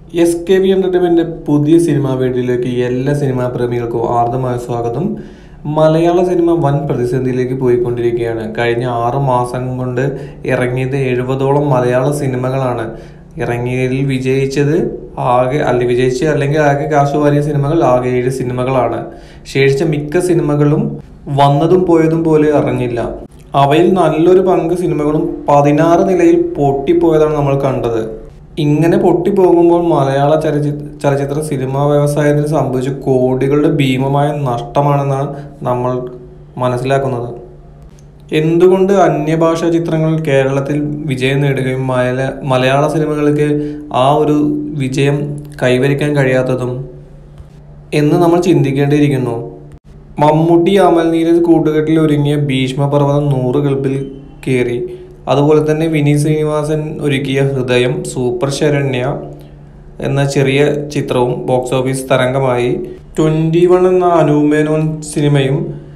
S K V entertainment പുതിയ cinema വീട്ടിലേക്ക് എല്ലാ സിനിമാ പ്രേമികൾക്കും ആർദ്രമായ സ്വാഗതം മലയാള സിനിമ വൻ പ്രതിസന്ധിയിലേക്ക് പോയിക്കൊണ്ടിരിക്കുകയാണ് കഴിഞ്ഞ ആറ് മാസം കൊണ്ട് ഇറങ്ങിയത് എഴുപതോളം മലയാള സിനിമകളാണ് ഇറങ്ങിയതിൽ വിജയിച്ചത് ആകെ അല്ലെ വിജയിച്ച അല്ലെങ്കിൽ ആകെ കാശ് വാരിയ സിനിമകൾ ആകെ ഏഴ് സിനിമകളാണ് ശേഷിച്ച മിക്ക സിനിമകളും വന്നതും പോയതും പോലെ അറിഞ്ഞില്ല അവയിൽ നല്ലൊരു പങ്ക് സിനിമകളും പതിനാറ് നിലയിൽ പൊട്ടിപ്പോയതാണ് നമ്മൾ കണ്ടത് ഇങ്ങനെ പൊട്ടിപ്പോകുമ്പോൾ മലയാള ചലച്ചിത്ര ചലച്ചിത്ര സിനിമാ വ്യവസായത്തിന് സംഭവിച്ച കോടികളുടെ ഭീമമായ നഷ്ടമാണെന്നാണ് നമ്മൾ മനസ്സിലാക്കുന്നത് എന്തുകൊണ്ട് അന്യഭാഷാ ചിത്രങ്ങൾ കേരളത്തിൽ വിജയം നേടുകയും മല മലയാള സിനിമകൾക്ക് ആ ഒരു വിജയം കൈവരിക്കാൻ കഴിയാത്തതും എന്ന് നമ്മൾ ചിന്തിക്കേണ്ടിയിരിക്കുന്നു മമ്മൂട്ടി അമൽ നീരജ് കൂട്ടുകെട്ടിൽ ഒരുങ്ങിയ ഭീഷ്മപർവ്വതം നൂറ് ഗൾപ്പിൽ കയറി അതുപോലെ തന്നെ വിനീത് ശ്രീനിവാസൻ ഒരുക്കിയ ഹൃദയം സൂപ്പർ ശരണ്യ എന്ന ചെറിയ ചിത്രവും ബോക്സ് ഓഫീസ് തരംഗമായി ട്വൻറ്റി വൺ എന്ന അനൂപേനോൻ സിനിമയും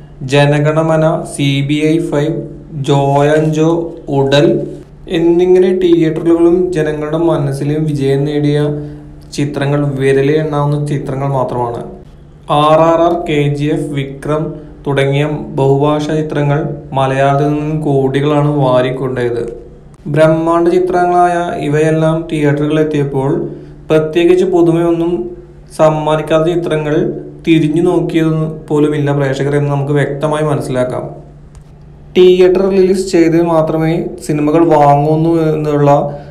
Jana Gana Mana C B I five Jo and Jo Udal എന്നിങ്ങനെ തിയേറ്ററുകളിലും ജനങ്ങളുടെ മനസ്സിലും വിജയം നേടിയ ചിത്രങ്ങൾ വിരലിൽ എണ്ണാവുന്ന ചിത്രങ്ങൾ മാത്രമാണ് R R R K G F Vikram തുടങ്ങിയ ബഹുഭാഷാ ചിത്രങ്ങൾ മലയാളത്തിൽ നിന്നും കോടികളാണ് വാരിക്കൊണ്ടത് ബ്രഹ്മാണ്ഡ ചിത്രങ്ങളായ ഇവയെല്ലാം തിയേറ്ററുകളിൽ എത്തിയപ്പോൾ പ്രത്യേകിച്ച് പുതുമയൊന്നും സമ്മാനിക്കാത്ത ചിത്രങ്ങൾ തിരിഞ്ഞു നോക്കിയത് പോലുമില്ല പ്രേക്ഷകർ എന്ന് നമുക്ക് വ്യക്തമായി മനസ്സിലാക്കാം തിയേറ്റർ റിലീസ് ചെയ്ത് മാത്രമേ സിനിമകൾ വാങ്ങുന്നു എന്നുള്ള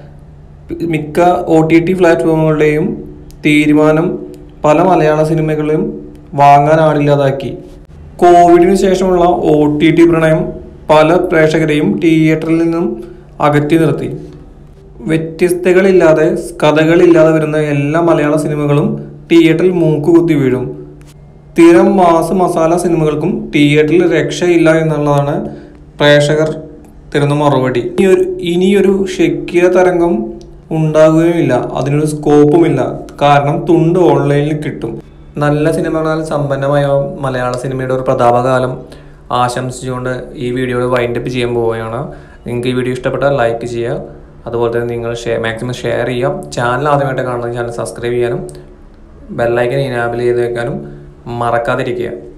മിക്ക ഒ ടി ടി പ്ലാറ്റ്ഫോമുകളുടെയും തീരുമാനം പല മലയാള സിനിമകളും വാങ്ങാനാടില്ലാതാക്കി കോവിഡിന് ശേഷമുള്ള ഒ ടി ടി പ്രണയം പല പ്രേക്ഷകരെയും തിയേറ്ററിൽ നിന്നും അകറ്റി നിർത്തി വ്യത്യസ്തകളില്ലാതെ കഥകളില്ലാതെ വരുന്ന എല്ലാ മലയാള സിനിമകളും തിയേറ്ററിൽ മൂക്കുകുത്തി വീഴും സ്ഥിരം മാസ മസാല സിനിമകൾക്കും തിയേറ്ററിൽ രക്ഷയില്ല എന്നുള്ളതാണ് പ്രേക്ഷകർ തരുന്ന മറുപടി ഇനിയൊരു ഇനിയൊരു ഷെക്കിയ തരംഗം ഉണ്ടാകുകയുമില്ല അതിനൊരു സ്കോപ്പുമില്ല കാരണം തുണ്ട് ഓൺലൈനിൽ കിട്ടും നല്ല സിനിമകളാൽ സമ്പന്നമായ മലയാള സിനിമയുടെ ഒരു പ്രതാപകാലം ആശംസിച്ചുകൊണ്ട് ഈ വീഡിയോ വൈൻഡപ്പ് ചെയ്യാൻ പോവുകയാണ് നിങ്ങൾക്ക് ഈ വീഡിയോ ഇഷ്ടപ്പെട്ടാൽ ലൈക്ക് ചെയ്യുക അതുപോലെ തന്നെ നിങ്ങൾ ഷെയർ മാക്സിമം ഷെയർ ചെയ്യാം ചാനൽ ആദ്യമായിട്ട് കാണുന്ന ചാനൽ സബ്സ്ക്രൈബ് ചെയ്യാനും ബെല്ലൈക്കൻ ഇനാബിൾ ചെയ്ത് വെക്കാനും മറക്കാതിരിക്കുക